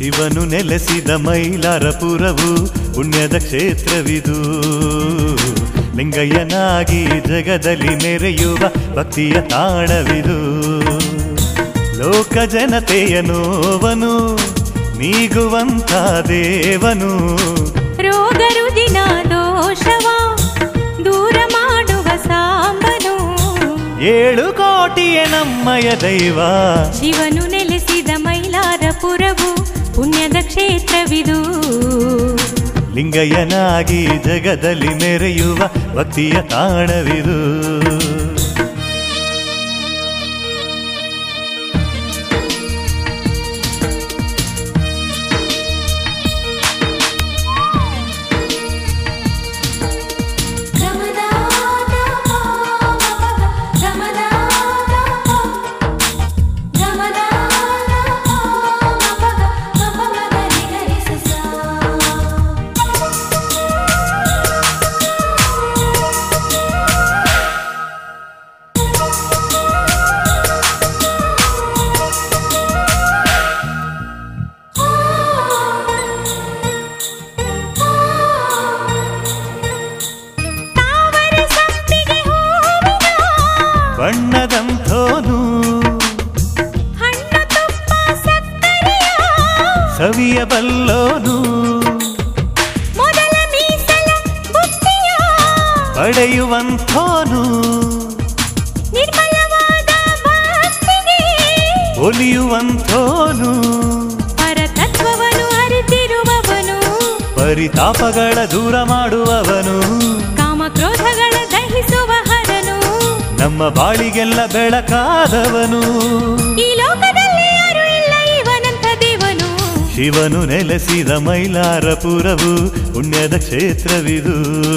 ಶಿವನು ನೆಲೆಸಿದ ಮೈಲಾರಪುರವು ಪುಣ್ಯದ ಕ್ಷೇತ್ರವಿದು ಲಿಂಗಯ್ಯನಾಗಿ ಜಗದಲ್ಲಿ ಮೆರೆಯುವ ಭಕ್ತಿಯ ತಾಣವಿದು ಲೋಕ ಜನತೆಯ ನೋವನು ನೀಗುವಂತ ದೇವನು ರೋಗ ರುಜಿನ ದೋಷವ ದೂರ ಮಾಡುವ ಸಾಂಬನು ಏಳು ಕೋಟಿಯ ನಮ್ಮಯ ದೈವ ಶಿವನು ನೆಲೆಸಿದ ಮೈಲಾರಪುರವು ಪುಣ್ಯದ ಕ್ಷೇತ್ರವಿದು ಲಿಂಗಯ್ಯನಾಗಿ ಜಗದಲ್ಲಿ ಮೆರೆಯುವ ಭಕ್ತಿಯ ತಾಣವಿದು ತಾವರೆ ಸಂಪಿಗೆ ಹೂವಿನ ಬಣ್ಣದಂಥೋನು ಹಣ್ಣು ತುಪ್ಪ ಸಕ್ಕರೆಯ ಸವಿಯಬಲ್ಲೋನು ಮೊದಲ ಮೀಸಲ ಬುತ್ತಿಯ ಪಡೆಯುವಂಥೋನು ನಿರ್ಮಲವಾದ ಭಕ್ತಿಗೆ ಒಲಿಯುವಂಥೋನು ಪರತತ್ವವನ್ನು ಅರಿತಿರುವವನು ಪರಿತಾಪಗಳ ದೂರ ಮಾಡುವವನು ಕಾಮಕ್ರೋಧಗಳ ದಹಿಸುವ ಹರನು ನಮ್ಮ ಬಾಳಿಗೆಲ್ಲ ಬೆಳಕಾದವನು ಈ ಲೋಕದಲ್ಲಿ ಯಾರು ಇಲ್ಲ ಇವನಂತ ದೇವನು ಶಿವನು ನೆಲೆಸಿದ ಮೈಲಾರಪುರವು ಪುಣ್ಯದ ಕ್ಷೇತ್ರವಿದು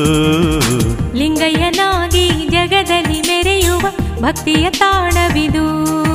ಲಿಂಗಯ್ಯನಾಗಿ ಜಗದಲ್ಲಿ ಮೆರೆಯುವ ಭಕ್ತಿಯ ತಾಣವಿದು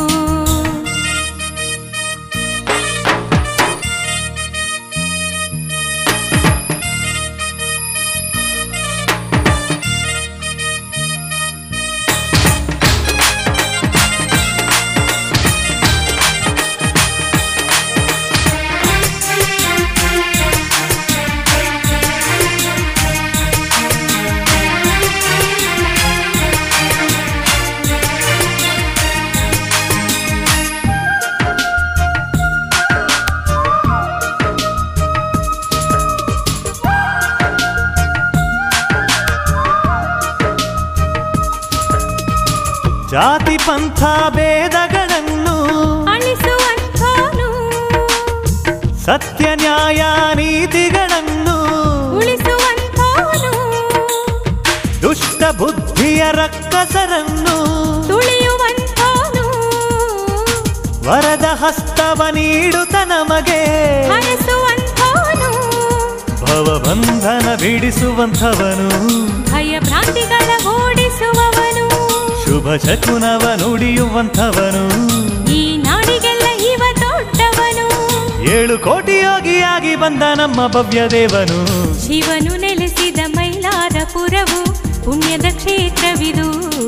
ಜಾತಿ ಪಂಥ ಭೇದಗಳನ್ನು ಅಳಿಸುವಂಥವನು ಸತ್ಯ ನ್ಯಾಯ ನೀತಿಗಳನ್ನು ಉಳಿಸುವಂಥವನು ದುಷ್ಟ ಬುದ್ಧಿಯ ರಕ್ಕಸರನ್ನು ತುಳಿಯುವಂಥವನು ವರದ ಹಸ್ತವ ನೀಡುತ್ತ ನಮಗೆ ಹರಸುವಂಥವನು ಭವಬಂಧನ ಬಿಡಿಸುವಂಥವನು ಭಯ ಭ್ರಾಂತಿಗಳ ಓಡಿಸುವವನು ಶುಭ ಶಕುನವ ನುಡಿಯುವಂಥವನು ಈ ನಾಡಿಗೆಲ್ಲ ಇವ ದೊಡ್ಡವನು ಏಳು ಕೋಟಿ ಯೋಗಿಯಾಗಿ ಬಂದ ನಮ್ಮ ಭವ್ಯ ದೇವನು ಶಿವನು ನೆಲೆಸಿದ ಮೈಲಾರಪುರವು ಪುಣ್ಯದ ಕ್ಷೇತ್ರವಿದು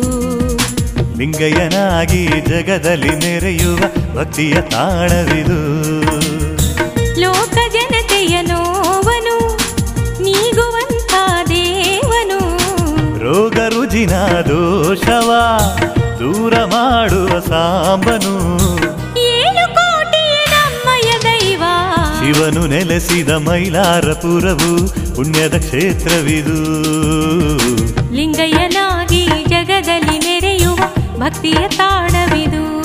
ಲಿಂಗಯ್ಯನಾಗಿ ಜಗದಲ್ಲಿ ಮೆರೆಯುವ ಭಕ್ತಿಯ ತಾಣವಿದು ಲೋಕ ಜನತೆಯ ನೋವನು ನೀಗುವಂತ ದೇವನು ರೋಗ ರುಜಿನ ದೋಷವ ದೂರ ಮಾಡುವ ಸಾಂಬನು ಏಳು ಕೋಟಿ ನಮ್ಮಯ ದೈವ ಶಿವನು ನೆಲೆಸಿದ ಮೈಲಾರಪುರವು ಪುಣ್ಯದ ಕ್ಷೇತ್ರವಿದು ಲಿಂಗಯ್ಯನಾಗಿ ಜಗದಲ್ಲಿ ಮೆರೆಯುವ ಭಕ್ತಿಯ ತಾಣವಿದು